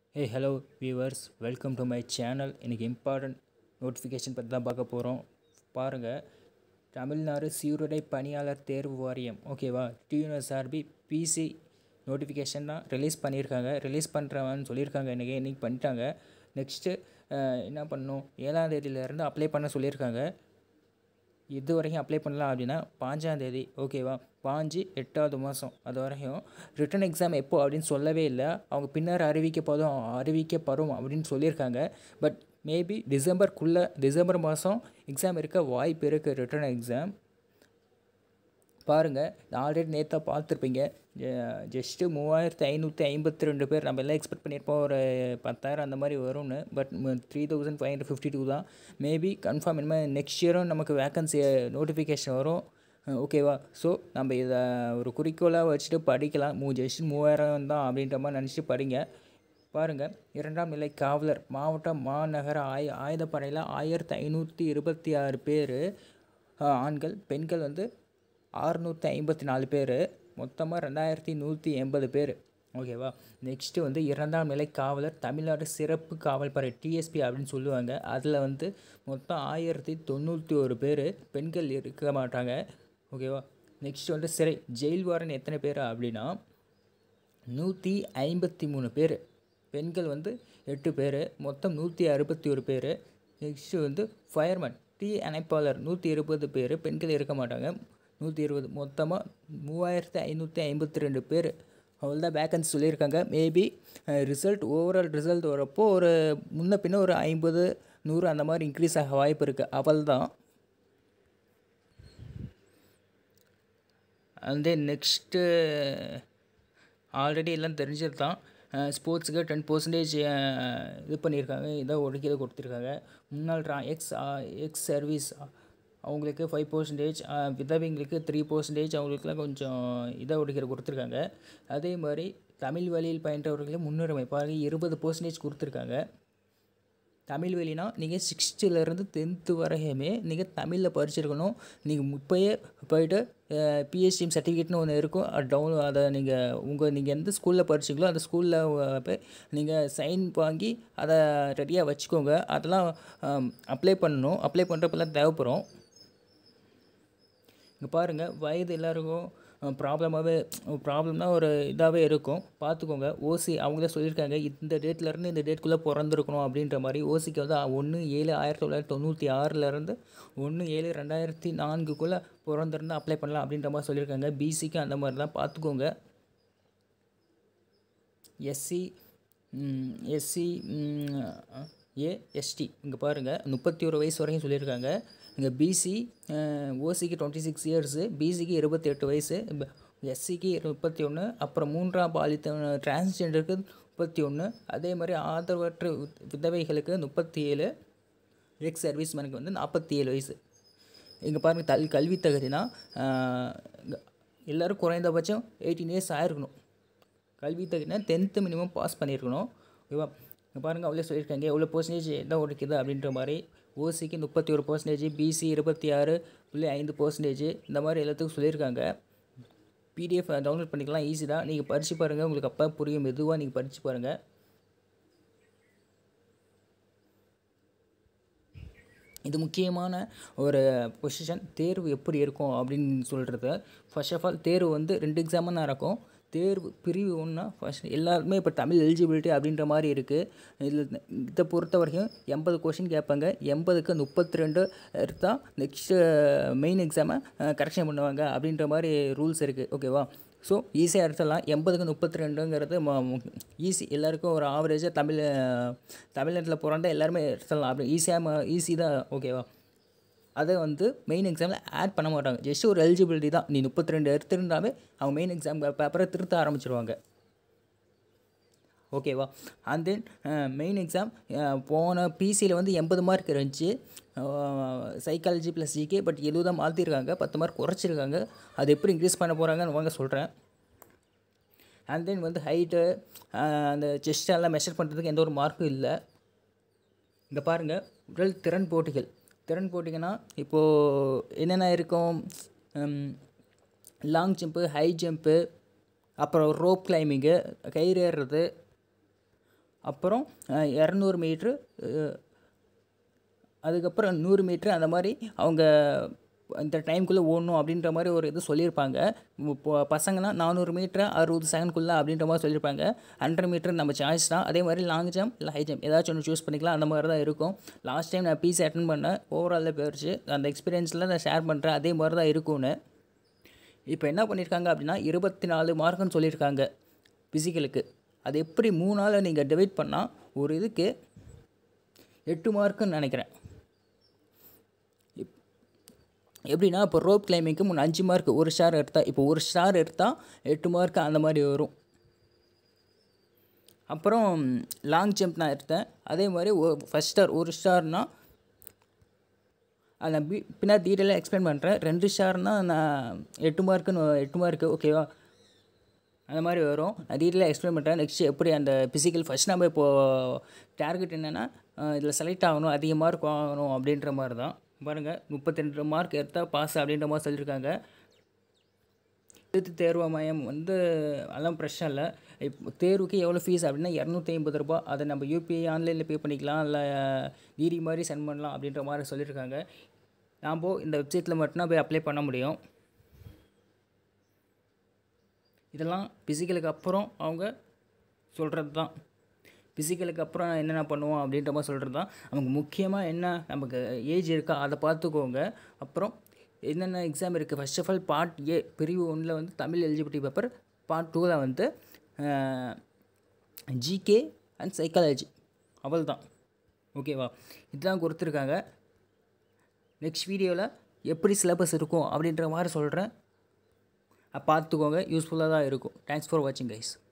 hey hello viewers welcome to my channel இன்றைக்கி important notification பற்றி தான் பார்க்க போகிறோம் பாருங்கள் தமிழ்நாடு சீருடை பணியாளர் தேர்வு வாரியம் ஓகேவா டியூஎஸ்ஆர்பி பிசி நோட்டிஃபிகேஷன் தான் ரிலீஸ் பண்ணியிருக்காங்க ரிலீஸ் பண்ணுறவன்னு சொல்லியிருக்காங்க இன்றைக்கி இன்றைக்கி பண்ணிட்டாங்க நெக்ஸ்ட்டு என்ன பண்ணணும் ஏழாம் தேதியிலேருந்து அப்ளை பண்ண சொல்லியிருக்காங்க இது வரைக்கும் அப்ளை பண்ணலாம் அப்படின்னா பாஞ்சாந்தேதி ஓகேவா பாஞ்சு எட்டாவது மாதம் அது வரைக்கும் ரிட்டன் எக்ஸாம் எப்போ அப்படின்னு சொல்லவே இல்லை அவங்க பின்னர் அறிவிக்கப்படும் அறிவிக்கப்படும் அப்படின்னு சொல்லியிருக்காங்க பட் மேபி டிசம்பருக்குள்ளே டிசம்பர் மாதம் எக்ஸாம் இருக்க வாய்ப்பு இருக்குது ரிட்டன் எக்ஸாம் பாருங்கள் ஆல்ரெடி நேற்றாக பார்த்துருப்பீங்க ஜஸ்ட்டு மூவாயிரத்து ஐநூற்றி ஐம்பத்தி ரெண்டு பேர் நம்ம எல்லாம் எக்ஸ்பெக்ட் பண்ணியிருப்போம் ஒரு பத்தாயிரம் அந்த மாதிரி வரும்னு but three thousand five hundred fifty two தான் மேபி கன்ஃபார்ம் இனிமேல் நெக்ஸ்ட் இயரும் நமக்கு வேக்கன்சி நோட்டிஃபிகேஷன் வரும் ஓகேவா ஸோ நம்ம இதை ஒரு குறிக்கோளாக வச்சுட்டு படிக்கலாம் மூ ஜஸ்ட் மூவாயிரம் தான் அப்படின்ற மாதிரி நினச்சிட்டு படிங்க பாருங்கள் இரண்டாம் நிலை காவலர் மாவட்ட மாநகர ஆய ஆயுதப்படையில் ஆயிரத்தி ஐநூற்றி இருபத்தி ஆறு பேர் ஆண்கள் பெண்கள் வந்து ஆறுநூற்றி ஐம்பத்தி நாலு பேர் மொத்தமாக ரெண்டாயிரத்தி நூற்றி எண்பது பேர் ஓகேவா நெக்ஸ்ட்டு வந்து இரண்டாம் நிலை காவலர் தமிழ்நாடு சிறப்பு காவல்படை டிஎஸ்பி அப்படின்னு சொல்லுவாங்க அதில் வந்து மொத்தம் ஆயிரத்தி தொண்ணூற்றி ஒரு பேர் பெண்கள் இருக்க மாட்டாங்க ஓகேவா நெக்ஸ்ட் வந்து சிறை ஜெயில் வாரன் எத்தனை பேர் அப்படின்னா நூற்றி ஐம்பத்தி மூணு பேர் பெண்கள் வந்து எட்டு பேர் மொத்தம் நூற்றி அறுபத்தி ஒரு பேர் நெக்ஸ்ட்டு வந்து ஃபயர்மேன் டீ அணைப்பாளர் நூற்றி இருபது பேர் பெண்கள் இருக்க மாட்டாங்க நூற்றி இருபது மொத்தமாக மூவாயிரத்து ஐநூற்றி ஐம்பத்தி ரெண்டு பேர் அவ்வளோதான் வேக்கன்சி சொல்லியிருக்காங்க மேபி ரிசல்ட் ஓவரால் ரிசல்ட் வரப்போ ஒரு முன்ன பின்ன ஒரு ஐம்பது நூறு அந்த மாதிரி இன்க்ரீஸ் ஆக வாய்ப்பு இருக்குது அவள் தான் அண்ட் தென் நெக்ஸ்ட்டு ஆல்ரெடி எல்லாம் தெரிஞ்சது தான் ஸ்போர்ட்ஸுக்கு டென் பர்சன்டேஜ் இது பண்ணியிருக்காங்க இதை ஒதுக்கீடு கொடுத்துருக்காங்க முன்னாள் ரா எக்ஸ் எக்ஸ் சர்வீஸ் அவங்களுக்கு ஃபைவ் பர்சன்டேஜ் விதவைங்களுக்கு த்ரீ பர்சன்டேஜ் அவங்களுக்குலாம் கொஞ்சம் இதை ஒதுக்கீடு கொடுத்துருக்காங்க அதே மாதிரி தமிழ் வழியில் பயின்றவர்களுக்கு முன்னுரிமை பாருங்கள் இருபது பர்சன்டேஜ் கொடுத்துருக்காங்க தமிழ் வழினா நீங்கள் சிக்ஸ்த்துலேருந்து டென்த்து வரையுமே நீங்கள் தமிழில் படிச்சிருக்கணும் நீங்கள் இப்போயே போயிட்டு பிஹெச்டிஎம் சர்டிஃபிகேட்னு ஒன்று இருக்கும் டவுன் அதை நீங்கள் உங்கள் நீங்கள் எந்த ஸ்கூலில் படிச்சிங்களோ அந்த ஸ்கூலில் போய் நீங்கள் சைன் வாங்கி அதை ரெடியாக வச்சுக்கோங்க அதெல்லாம் அப்ளை பண்ணணும் அப்ளை பண்ணுறப்பெல்லாம் தேவைப்படும் இங்கே பாருங்கள் வயது எல்லாருக்கும் ப்ராப்ளமாகவே ப்ராப்ளம்னா ஒரு இதாகவே இருக்கும் பார்த்துக்கோங்க ஓசி அவங்களே சொல்லியிருக்காங்க இந்த டேட்லேருந்து இந்த டேட்குள்ளே பிறந்திருக்கணும் அப்படின்ற மாதிரி ஓசிக்கு வந்து ஒன்று ஏழு ஆயிரத்தி தொள்ளாயிரத்தி தொண்ணூற்றி ஆறுலேருந்து ஒன்று ஏழு ரெண்டாயிரத்தி நான்குக்குள்ளே பிறந்திருந்து அப்ளை பண்ணலாம் அப்படின்ற மாதிரி சொல்லியிருக்காங்க பிசிக்கு அந்த மாதிரி தான் பார்த்துக்கோங்க எஸ்சி எஸ்சி ஏ எஸ்டி இங்கே பாருங்கள் முப்பத்தி ஒரு வயசு வரைக்கும் சொல்லியிருக்காங்க இங்கே பிசி ஓசிக்கு டுவெண்ட்டி சிக்ஸ் இயர்ஸு பிசிக்கு இருபத்தி எட்டு வயசு எஸ்சிக்கு முப்பத்தி ஒன்று அப்புறம் மூன்றாம் பாலித்த டிரான்ஸ்ஜெண்டருக்கு முப்பத்தி ஒன்று அதே மாதிரி ஆதரவற்ற விதவைகளுக்கு முப்பத்தி ஏழு எக்ஸ் சர்வீஸ்மேனுக்கு வந்து நாற்பத்தி ஏழு வயசு இங்கே பாருங்கள் தல் கல்வி தகுதினா எல்லோரும் குறைந்தபட்சம் எயிட்டீன் இயர்ஸ் ஆயிருக்கணும் கல்வி தகுதினா டென்த்து மினிமம் பாஸ் பண்ணியிருக்கணும் ஓகேவா இங்கே பாருங்கள் அவ்வளோ சொல்லியிருக்காங்க எவ்வளோ பர்சன்டேஜ் என்ன ஒடுக்குது அப்படின்ற மாதிரி ஓசிக்கு முப்பத்தி ஒரு பர்சன்டேஜ் பிசி இருபத்தி ஆறு புள்ளி ஐந்து பர்சன்டேஜ் இந்த மாதிரி எல்லாத்துக்கும் சொல்லியிருக்காங்க பிடிஎஃப் டவுன்லோட் பண்ணிக்கலாம் ஈஸி தான் நீங்கள் படித்து பாருங்கள் உங்களுக்கு அப்போ புரியும் மெதுவாக நீங்கள் படித்து பாருங்கள் இது முக்கியமான ஒரு பொசிஷன் தேர்வு எப்படி இருக்கும் அப்படின்னு சொல்கிறது ஃபர்ஸ்ட் ஆஃப் ஆல் தேர்வு வந்து ரெண்டு எக்ஸாமும் தான் இருக்கும் தேர்வு பிரிவு ஒன்றா ஃபஸ்ட் எல்லாருமே இப்போ தமிழ் எலிஜிபிலிட்டி அப்படின்ற மாதிரி இருக்குது இதில் இதை பொறுத்த வரைக்கும் எண்பது கொஷின் கேட்பாங்க எண்பதுக்கு முப்பத்தி ரெண்டு எடுத்தால் நெக்ஸ்ட்டு மெயின் எக்ஸாமை கரெக்ஷன் பண்ணுவாங்க அப்படின்ற மாதிரி ரூல்ஸ் இருக்குது ஓகேவா ஸோ ஈஸியாக எடுத்துடலாம் எண்பதுக்கு முப்பத்தி ரெண்டுங்கிறது ஈஸி எல்லாருக்கும் ஒரு ஆவரேஜாக தமிழ் தமிழ்நாட்டில் பிறந்தா எல்லாருமே எடுத்துடலாம் அப்படி ஈஸியாக ஈஸி தான் ஓகேவா அதை வந்து மெயின் எக்ஸாமில் ஆட் பண்ண மாட்டாங்க ஜஸ்ட் ஒரு எலிஜிபிலிட்டி தான் நீ முப்பத்தி ரெண்டு எடுத்திருந்தாவே அவங்க மெயின் எக்ஸாம் பேப்பரை திருத்த ஆரம்பிச்சிருவாங்க ஓகேவா அண்ட் தென் மெயின் எக்ஸாம் போன பிசியில் வந்து எண்பது மார்க் இருந்துச்சு சைக்காலஜி ப்ளஸ் ஜிகே பட் எழுபதாக மாற்றிருக்காங்க பத்து மார்க் குறைச்சிருக்காங்க அது எப்படி இன்க்ரீஸ் பண்ண போகிறாங்கன்னு வாங்க சொல்கிறேன் அண்ட் தென் வந்து ஹைட்டு அந்த செஸ்டெல்லாம் மெஷர் பண்ணுறதுக்கு எந்த ஒரு மார்க்கும் இல்லை இங்கே பாருங்கள் உடல் திறன் போட்டிகள் திறன் போட்டிங்கன்னா இப்போது என்னென்ன இருக்கும் லாங் ஜம்ப்பு ஹை ஜம்ப்பு அப்புறம் ரோப் கிளைம்பிங்கு கயிறு ஏறுறது அப்புறம் இரநூறு மீட்ரு அதுக்கப்புறம் நூறு மீட்ரு அந்த மாதிரி அவங்க இந்த டைம்குள்ளே ஓடணும் அப்படின்ற மாதிரி ஒரு இது சொல்லியிருப்பாங்க இப்போ பசங்களாம் நானூறு மீட்ரு அறுபது செகண்ட்குள்ளே அப்படின்ற மாதிரி சொல்லியிருப்பாங்க ஹண்ட்ரட் மீட்ரு நம்ம சாய்ஸ் தான் அதே மாதிரி லாங் ஜம்ப் இல்லை ஹை ஜம்ப் ஏதாச்சும் ஒன்று சூஸ் பண்ணிக்கலாம் அந்த மாதிரி தான் இருக்கும் லாஸ்ட் டைம் நான் பிசி அட்டன் பண்ணேன் ஓவராலில் போயிடுச்சு அந்த எக்ஸ்பீரியன்ஸில் நான் ஷேர் பண்ணுறேன் அதே மாதிரி தான் இருக்கும்னு இப்போ என்ன பண்ணியிருக்காங்க அப்படின்னா இருபத்தி நாலு மார்க்குன்னு சொல்லியிருக்காங்க ஃபிசிக்கலுக்கு அது எப்படி மூணு நாள் நீங்கள் டிவைட் பண்ணால் ஒரு இதுக்கு எட்டு மார்க்குன்னு நினைக்கிறேன் எப்படின்னா இப்போ ரோப் கிளைம்பிங்க்கு முன் அஞ்சு மார்க் ஒரு ஸ்டார் எடுத்தால் இப்போ ஒரு ஸ்டார் எடுத்தால் எட்டு மார்க் அந்த மாதிரி வரும் அப்புறம் லாங் ஜம்ப் நான் எடுத்தேன் அதே மாதிரி ஃபஸ்ட் ஸ்டார் ஒரு ஸ்டார்னால் அதை நான் பி பின்னாடி டீட்டெயிலாக எக்ஸ்பிளைன் பண்ணுறேன் ரெண்டு ஸ்டார்னால் நான் எட்டு மார்க்குன்னு எட்டு மார்க்கு ஓகேவா அந்த மாதிரி வரும் நான் டீட்டெயிலாக எக்ஸ்பிளைன் பண்ணுறேன் நெக்ஸ்ட் எப்படி அந்த ஃபிசிக்கல் ஃபஸ்ட் நம்ம இப்போது டார்கெட் என்னென்னா இதில் செலக்ட் ஆகணும் அதிக மார்க் வாங்கணும் அப்படின்ற மாதிரி தான் பாருங்கள் முப்பத்தி ரெண்டு மார்க் எடுத்தால் பாஸ் அப்படின்ற மாதிரி சொல்லியிருக்காங்க எழுத்து தேர்வு மையம் வந்து அதெல்லாம் பிரச்சனை இல்லை இப்போ தேர்வுக்கு எவ்வளோ ஃபீஸ் அப்படின்னா இரநூத்தி ஐம்பது ரூபா அதை நம்ம யூபிஐ ஆன்லைனில் பே பண்ணிக்கலாம் இல்லை டிடி மாதிரி சென்ட் பண்ணலாம் அப்படின்ற மாதிரி சொல்லியிருக்காங்க நாம் இந்த வெப்சைட்டில் மட்டும்தான் போய் அப்ளை பண்ண முடியும் இதெல்லாம் ஃபிசிக்கலுக்கு அப்புறம் அவங்க சொல்கிறது தான் ஃபிசிக்கலுக்கு அப்புறம் என்னென்ன பண்ணுவோம் அப்படின்ற மாதிரி சொல்கிறது தான் நமக்கு முக்கியமாக என்ன நமக்கு ஏஜ் இருக்கா அதை பார்த்துக்கோங்க அப்புறம் என்னென்ன எக்ஸாம் இருக்குது first of all part A பிரிவு ஒன்றில் வந்து தமிழ் எலிஜிபிலிட்டி பேப்பர் பார்ட் டூவில் வந்து ஜிகே அண்ட் சைக்காலஜி அவள் தான் ஓகேவா இதுதான் கொடுத்துருக்காங்க நெக்ஸ்ட் வீடியோவில் எப்படி சிலபஸ் இருக்கும் அப்படின்ற மாதிரி சொல்கிறேன் பார்த்துக்கோங்க யூஸ்ஃபுல்லாக தான் இருக்கும் தேங்க்ஸ் ஃபார் வாட்சிங் கைஸ்